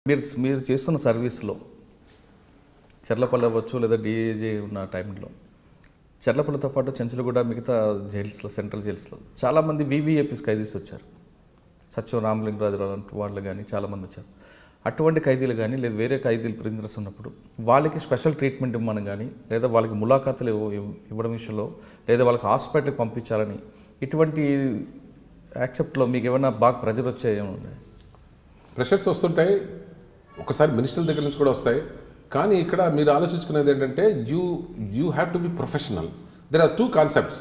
మీరు మీరు చేస్తున్న సర్వీస్లో చెర్లపల్లి అవ్వచ్చు లేదా డిఏజీ ఉన్న టైంలో చెర్లపల్లితో పాటు చెంచులగూడ మిగతా జైల్స్లో సెంట్రల్ జైల్స్లో చాలామంది వీవీఏపీస్ ఖైదీస్ వచ్చారు సత్యం రామలింగరాజు లాంటి వాళ్ళు కానీ చాలామంది వచ్చారు అటువంటి ఖైదీలు కానీ లేదా వేరే ఖైదీలు ప్రిజనర్స్ ఉన్నప్పుడు వాళ్ళకి స్పెషల్ ట్రీట్మెంట్ ఇవ్వమని కానీ లేదా వాళ్ళకి ములాఖాతులు ఇవ్వ- ఇవ్వ- ఇవ్వడం విషయంలో లేదా వాళ్ళకి హాస్పిటల్కి పంపించాలని ఇటువంటి యాక్సెప్ట్లో మీకు ఏమైనా బాగా ప్రెజర్ వచ్చాయేమో ప్రెషర్స్ వస్తుంటాయి ఒకసారి మినిస్టర్ల దగ్గర నుంచి కూడా వస్తాయి కానీ ఇక్కడ మీరు ఆలోచించుకునేది ఏంటంటే you you have to be professional there are two concepts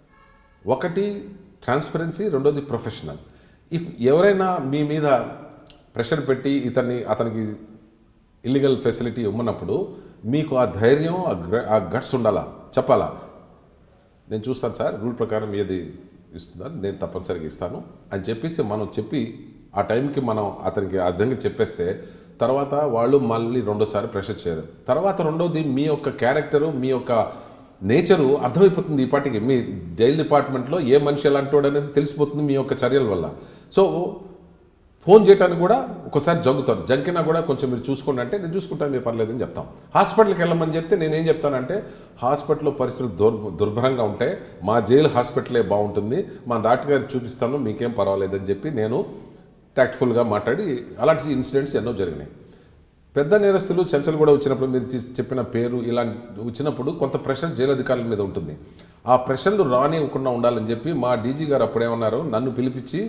ఒకటి ట్రాన్స్పరెన్సీ రెండోది ప్రొఫెషనల్ ఇఫ్ ఎవరైనా మీ మీద ప్రెషర్ పెట్టి ఇతన్ని అతనికి ఇల్లీగల్ ఫెసిలిటీ ఇవ్వనప్పుడు మీకు ఆ ధైర్యం ఆ గ్ర- ఆ గట్స్ ఉండాలా చెప్పాలా నేను చూస్తాను సార్ రూల్ ప్రకారం ఏది ఇస్తుందని నేను తప్పనిసరిగా ఇస్తాను అని చెప్పేసి మనం చెప్పి ఆ టైంకి మనం అతనికి ఆ విధంగా చెప్పేస్తే తర్వాత వాళ్ళు మళ్ళీ రెండోసారి ప్రెషర్ చేయరు తర్వాత రెండోది మీ యొక్క క్యారెక్టరు మీ యొక్క నేచరు అర్థమైపోతుంది ఈ పాటికి మీ జైల్ డిపార్ట్మెంట్లో ఏ మనిషి ఎలాంటి అనేది తెలిసిపోతుంది మీ యొక్క చర్యల వల్ల సో ఫోన్ చేయడానికి కూడా ఒకసారి జంగుతారు జంకినా కూడా కొంచెం మీరు చూసుకోండి అంటే నేను చూసుకుంటాను మీరు పర్లేదు అని చెప్తాం హాస్పిటల్కి వెళ్ళమని చెప్తే నేనేం చెప్తానంటే హాస్పిటల్లో పరిస్థితులు దుర్ దుర్భరంగా ఉంటే మా జైలు హాస్పిటలే బాగుంటుంది మా డాక్టర్ గారికి చూపిస్తాను మీకేం పర్వాలేదని చెప్పి నేను టాక్ట్ఫుల్గా మాట్లాడి అలాంటి ఇన్సిడెంట్స్ ఎన్నో జరిగినాయి పెద్ద నేరస్తులు చంచలు కూడా వచ్చినప్పుడు మీరు చే- చెప్పిన పేరు ఇలాంటి వచ్చినప్పుడు కొంత ప్రెషర్ జైలు అధికారుల మీద ఉంటుంది ఆ ప్రెషర్లు రానివ్వకుండా ఉండాలని చెప్పి మా డీజీ గారు అప్పుడేమన్నారు నన్ను పిలిపించి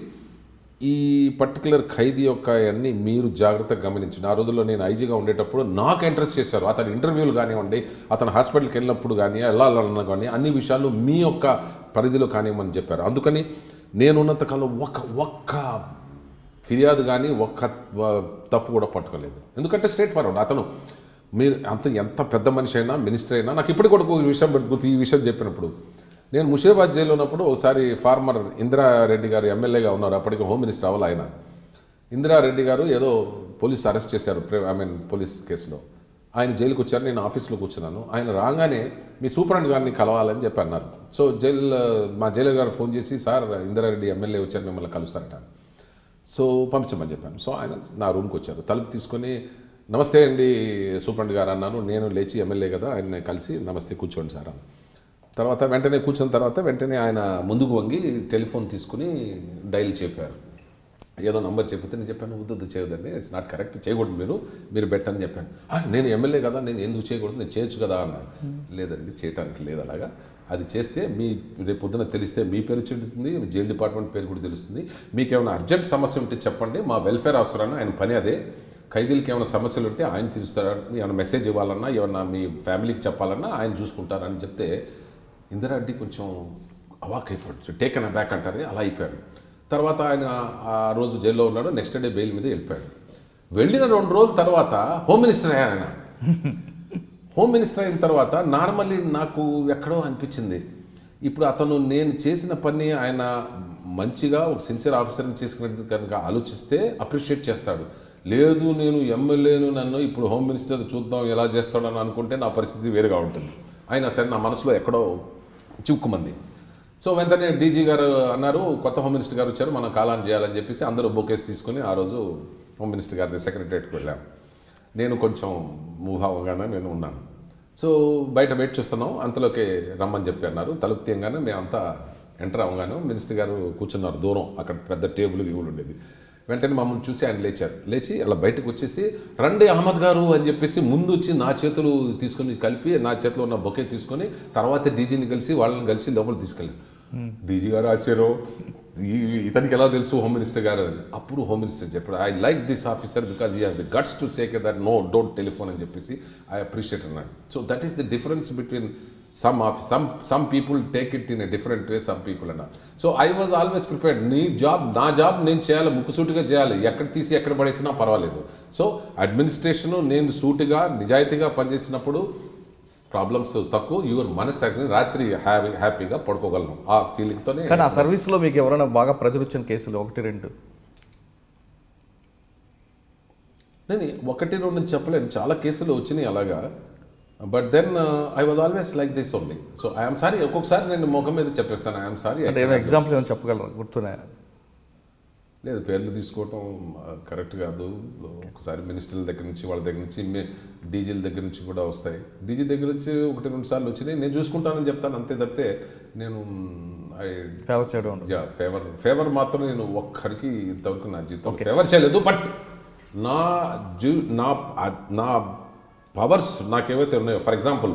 ఈ పర్టికులర్ ఖైదీ యొక్క అన్ని మీరు జాగ్రత్తగా గమనించండి ఆ రోజుల్లో నేను ఐజీగా ఉండేటప్పుడు నాకు ఇంట్రెస్ట్ చేశారు అతని ఇంటర్వ్యూలు కానివ్వండి అతను హాస్పిటల్కి వెళ్ళినప్పుడు కానీ వెళ్ళాలన్నా కానీ అన్ని విషయాలు మీ యొక్క పరిధిలో కానివ్వమని చెప్పారు అందుకని నేనున్నంత కాలం ఒక్క ఒక్క ఫిర్యాదు కానీ ఒక్క వ- తప్పు కూడా పట్టుకోలేదు ఎందుకంటే స్ట్రేట్ ఫార్వర్డ్ అతను మీరు అంత ఎంత పెద్ద మనిషి అయినా మినిస్టర్ అయినా నాకు ఇప్పటికి కూడా ఒక విషయం పెట్టుకుంది ఈ విషయం చెప్పినప్పుడు నేను ముషీరాబాద్ జైల్లో ఉన్నప్పుడు ఒకసారి ఫార్మర్ ఇందిరారెడ్డి గారు ఎమ్మెల్యేగా ఉన్నారు అప్పటికి హోమ్ మినిస్టర్ అవ్వాలి ఆయన ఇందిరారెడ్డి గారు ఏదో పోలీస్ అరెస్ట్ చేశారు ఐ మీన్ పోలీస్ కేసులో ఆయన జైలుకి వచ్చారు నేను ఆఫీస్లో కూర్చున్నాను ఆయన రాగానే మీ సూపరింట్ గారిని కలవాలని చెప్పి అన్నారు సో జైలు మా జైలు గారు ఫోన్ చేసి సార్ ఇందిరారెడ్డి ఎమ్మెల్యే వచ్చారు మిమ్మల్ని కలుస్తారట సో పంపించమని చెప్పాను సో ఆయన నా రూమ్కి వచ్చారు తలుపు తీసుకొని నమస్తే అండి సూపరింట్ గారు అన్నాను నేను లేచి ఎమ్మెల్యే కదా ఆయన కలిసి నమస్తే కూర్చోండి సార్ అన్నాను తర్వాత వెంటనే కూర్చున్న తర్వాత వెంటనే ఆయన ముందుకు వంగి టెలిఫోన్ తీసుకుని డైల్ చెప్పారు ఏదో నంబర్ చెప్పితే నేను చెప్పాను వద్దు వద్దు చేయొద్దండి ఇట్స్ నాట్ కరెక్ట్ చేయకూడదు మీరు మీరు బెట్టని చెప్పాను "ఆ, నేను ఎమ్మెల్యే కదా నేను ఎందుకు చేయకూడదు నేను చేయొచ్చు కదా అన్నాను లేదండి చేయటానికి లేదు అలాగా అది చేస్తే మీ రేపు పొద్దున తెలిస్తే మీ పేరు చెల్లుతుంది జైల్ డిపార్ట్మెంట్ పేరు కూడా తెలుస్తుంది మీకు ఏమైనా అర్జెంట్ సమస్య ఉంటే చెప్పండి మా వెల్ఫేర్ అవసరాన్ని ఆయన పని అదే ఖైదీలకి ఏమైనా సమస్యలు ఉంటే ఆయన తీరుస్తారా ఏమైనా మెసేజ్ ఇవ్వాలన్నా ఏమన్నా మీ ఫ్యామిలీకి చెప్పాలన్నా ఆయన చూసుకుంటారని చెప్తే ఇందిరారెడ్డి కొంచెం అవాక్ అయిపోయాడు టేకన్ బ్యాక్ అంటారే అలా అయిపోయాడు తర్వాత ఆయన ఆ రోజు జైల్లో ఉన్నాడు నెక్స్ట్ డే బెయిల్ మీద వెళ్ళిపోయాడు వెళ్ళిన రెండు రోజుల తర్వాత హోమ్ మినిస్టర్ అయ్యాడు ఆయన హోమ్ మినిస్టర్ అయిన తర్వాత నార్మల్లీ నాకు ఎక్కడో అనిపించింది ఇప్పుడు అతను నేను చేసిన పని ఆయన మంచిగా ఒక సిన్సియర్ ఆఫీసర్ని చేసుకున్నట్టు కనుక ఆలోచిస్తే అప్రిషియేట్ చేస్తాడు లేదు నేను ఎమ్మెల్యేను నన్ను ఇప్పుడు హోమ్ మినిస్టర్ చూద్దాం ఎలా చేస్తాడని అనుకుంటే నా పరిస్థితి వేరుగా ఉంటుంది అయినా సరే నా మనసులో ఎక్కడో చిక్కుమంది సో వెంటనే డీజీ గారు అన్నారు కొత్త హోమ్ మినిస్టర్ గారు వచ్చారు మనం కాలాన్ని చేయాలని చెప్పేసి అందరూ బొకేస్ తీసుకుని ఆ రోజు హోమ్ మినిస్టర్ గారి సెక్రటరియట్కి వెళ్ళాం నేను కొంచెం మూభావంగానే నేను ఉన్నాను సో బయట వెయిట్ చూస్తున్నాం అంతలోకి రమ్మని చెప్పి అన్నారు తలుపు తీయంగానే మేమంతా ఎంటర్ అవ్వగానే మినిస్టర్ గారు కూర్చున్నారు దూరం అక్కడ పెద్ద టేబుల్ ఇవులు ఉండేది వెంటనే మమ్మల్ని చూసి ఆయన లేచారు లేచి అలా బయటకు వచ్చేసి రండి అహ్మద్ గారు అని చెప్పేసి ముందు వచ్చి నా చేతులు తీసుకుని కలిపి నా చేతిలో ఉన్న బొకే తీసుకొని తర్వాత డీజీని కలిసి వాళ్ళని కలిసి లోపల తీసుకెళ్ళారు డీజీ గారు ఆచారు ఈ- ఇతనికి ఎలా తెలుసు హోమ్ మినిస్టర్ గారు అని అప్పుడు హోమ్ మినిస్టర్ చెప్పాడు I like this officer because he has the guts to say that no don't telephone అని చెప్పేసి ఐ అప్రిషియేట్ అన్నాడు so that is the difference between some office some some people take it in a different way some people అన్నారు so I was always prepared నీ job నా job నేను చేయాలి ముక్కుసూటిగా చేయాలి ఎక్కడ తీసి ఎక్కడ పడేసినా పర్వాలేదు సో అడ్మినిస్ట్రేషన్ నేను సూటిగా నిజాయితీగా పనిచేసినప్పుడు ప్రాబ్లమ్స్ తక్కువ యువర్ మనసు రాత్రి హ్యాపీ హ్యాపీగా పడుకోగలను ఆ ఫీలింగ్తోనే కానీ ఆ సర్వీస్లో మీకు ఎవరైనా బాగా ప్రెజర్ వచ్చిన కేసులు ఒకటి రెండు నేను ఒకటి రెండు చెప్పలేను చాలా కేసులు వచ్చినాయి అలాగా but then I was always like this only so I'm sorry ఒక్కొక్కసారి నేను ముఖం మీద చెప్పేస్తాను ఐఎమ్ సారీ అంటే ఏమైనా ఎగ్జాంపుల్ ఏమైనా చెప్పగలరా గుర్తున్నాయా లేదు పేర్లు తీసుకోవటం కరెక్ట్ కాదు ఒకసారి మినిస్టర్ల దగ్గర నుంచి వాళ్ళ దగ్గర నుంచి డీజీల దగ్గర నుంచి కూడా వస్తాయి డీజీ దగ్గర నుంచి ఒకటి రెండు సార్లు వచ్చినాయి నేను చూసుకుంటానని చెప్తాను అంతే తప్పితే నేను ఐ ఫేవర్ చేయడం ఉండదు యా ఫేవర్ ఫేవర్ మాత్రం నేను ఒక్కడికి ఇంతవరకు నా జీవితం ఫేవర్ చేయలేదు బట్ నా జీ నా నా పవర్స్ నాకేవైతే ఉన్నాయో ఫర్ ఎగ్జాంపుల్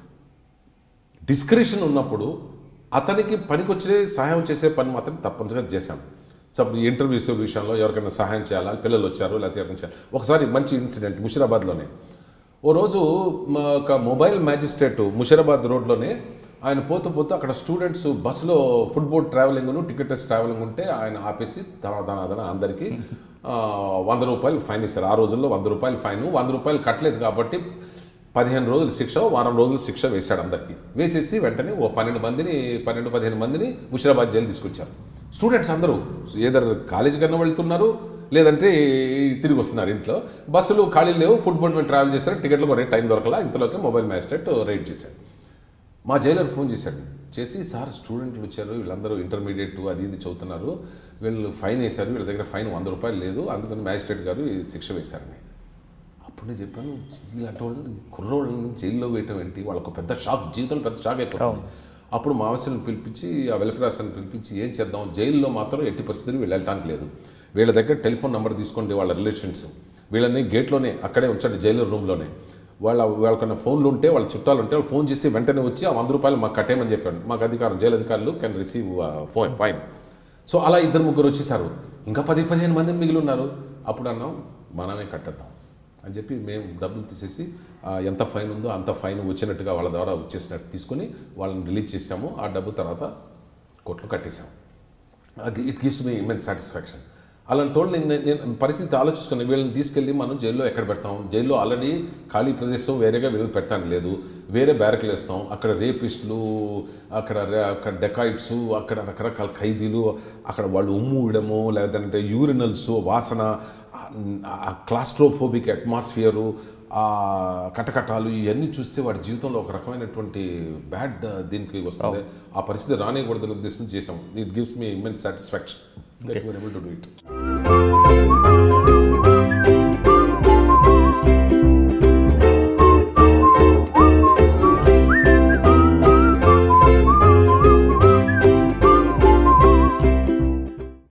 డిస్క్రిషన్ ఉన్నప్పుడు అతనికి పనికొచ్చే సహాయం చేసే పని మాత్రం తప్పనిసరిగా చేశాం సపోజ్ ఇంటర్వ్యూస్ విషయంలో ఎవరికైనా సహాయం చేయాలా పిల్లలు వచ్చారు లేకపోతే ఎవరికైనా చేయాలి ఒకసారి మంచి ఇన్సిడెంట్ ముషిరాబాద్లోనే ఓ రోజు మా ఒక మొబైల్ మ్యాజిస్ట్రేట్ ముషిరాబాద్ రోడ్లోనే ఆయన పోతూ పోతూ అక్కడ స్టూడెంట్స్ బస్సులో ఫుట్బోల్ ట్రావెలింగ్ టికెట్స్ ట్రావెలింగ్ ఉంటే ఆయన ఆపేసి ధన ధన ధన అందరికీ ఆ, వంద రూపాయలు ఫైన్ ఇస్తారు ఆ రోజుల్లో వంద రూపాయలు ఫైన్ వంద రూపాయలు కట్టలేదు కాబట్టి పదిహేను రోజులు శిక్ష వారం రోజులు శిక్ష వేశాడు అందరికీ వేసేసి వెంటనే ఓ పన్నెండు మందిని పన్నెండు పదిహేను మందిని ముషిరాబాద్ జైలు తీసుకొచ్చారు స్టూడెంట్స్ అందరూ ఏదర్ కాలేజీ కన్నా వెళ్తున్నారు లేదంటే తిరిగి వస్తున్నారు ఇంట్లో బస్సులు ఖాళీ లేవు ఫుట్బాల్ మీద ట్రావెల్ చేస్తారు టికెట్లు కొనే టైం దొరకలా ఇంతలోకి మొబైల్ మ్యాజిస్ట్రేట్ రైడ్ చేశాడు మా జైలర్ ఫోన్ చేశాడు చేసి సార్ స్టూడెంట్లు వచ్చారు వీళ్ళందరూ ఇంటర్మీడియట్ అది ఇది చదువుతున్నారు వీళ్ళు ఫైన్ వేశారు వీళ్ళ దగ్గర ఫైన్ వంద రూపాయలు లేదు అందుకని మ్యాజిస్ట్రేట్ గారు ఈ శిక్ష వేశారని అప్పుడు నేను చెప్పాను ఇలాంటి వాళ్ళని కుర్రోళ్ళని జైల్లో వేయటం ఏంటి వాళ్ళకు పెద్ద షాక్ జీవితంలో పెద్ద షాక్ అయిపోతుంది అప్పుడు మావసులను పిలిపించి ఆ వెల్ఫేర్ ఆఫీసర్ని పిలిపించి ఏం చేద్దాం జైల్లో మాత్రం ఎట్టి పరిస్థితులు వీళ్ళు వెళ్ళటానికి లేదు వీళ్ళ దగ్గర టెలిఫోన్ నెంబర్ తీసుకోండి వాళ్ళ రిలేషన్స్ వీళ్ళని గేట్లోనే అక్కడే ఉంచండి జైలు రూమ్లోనే వాళ్ళ వాళ్ళకన్నా ఫోన్లు ఉంటే వాళ్ళ చుట్టాలు ఉంటే వాళ్ళు ఫోన్ చేసి వెంటనే వచ్చి ఆ వంద రూపాయలు మాకు కట్టేయమని చెప్పాను మాకు అధికారం జైలు అధికారులు can receive phone fine so అలా ఇద్దరు ముగ్గురు వచ్చేసారు ఇంకా పది పదిహేను మంది మిగిలి ఉన్నారు అప్పుడు అన్నాం మనమే కట్టేద్దాం అని చెప్పి మేము డబ్బులు తీసేసి ఆ, ఎంత ఫైన్ ఉందో అంత ఫైన్ వచ్చినట్టుగా వాళ్ళ ద్వారా వచ్చేసినట్టు తీసుకొని వాళ్ళని రిలీజ్ చేసాము ఆ డబ్బు తర్వాత కోట్లు కట్టేసాము it gives me immense satisfaction అలాంటి వాళ్ళు నేను నేను పరిస్థితి ఆలోచించుకుని వీళ్ళని తీసుకెళ్ళి మనం జైల్లో ఎక్కడ పెడతాం జైల్లో ఆల్రెడీ ఖాళీ ప్రదేశం వేరేగా వీళ్ళని పెడతాను లేదు వేరే బ్యారక్లు వేస్తాం అక్కడ రేపిస్టులు అక్కడ రే- అక్కడ డెకాయిట్స్ అక్కడ రకరకాల ఖైదీలు అక్కడ వాళ్ళు ఉమ్ము ఇడము లేదంటే యూరినల్స్ వాసన ఆ క్లాస్ట్రోఫోబిక్ అట్మాస్ఫియరు ఆ కటకటాలు ఇవన్నీ చూస్తే వాడి జీవితంలో ఒక రకమైనటువంటి బ్యాడ్ దీనికి వస్తుంది ఆ పరిస్థితి రానికూడదని ఉద్దేశం చేసాం it gives me immense satisfaction that you're able to do it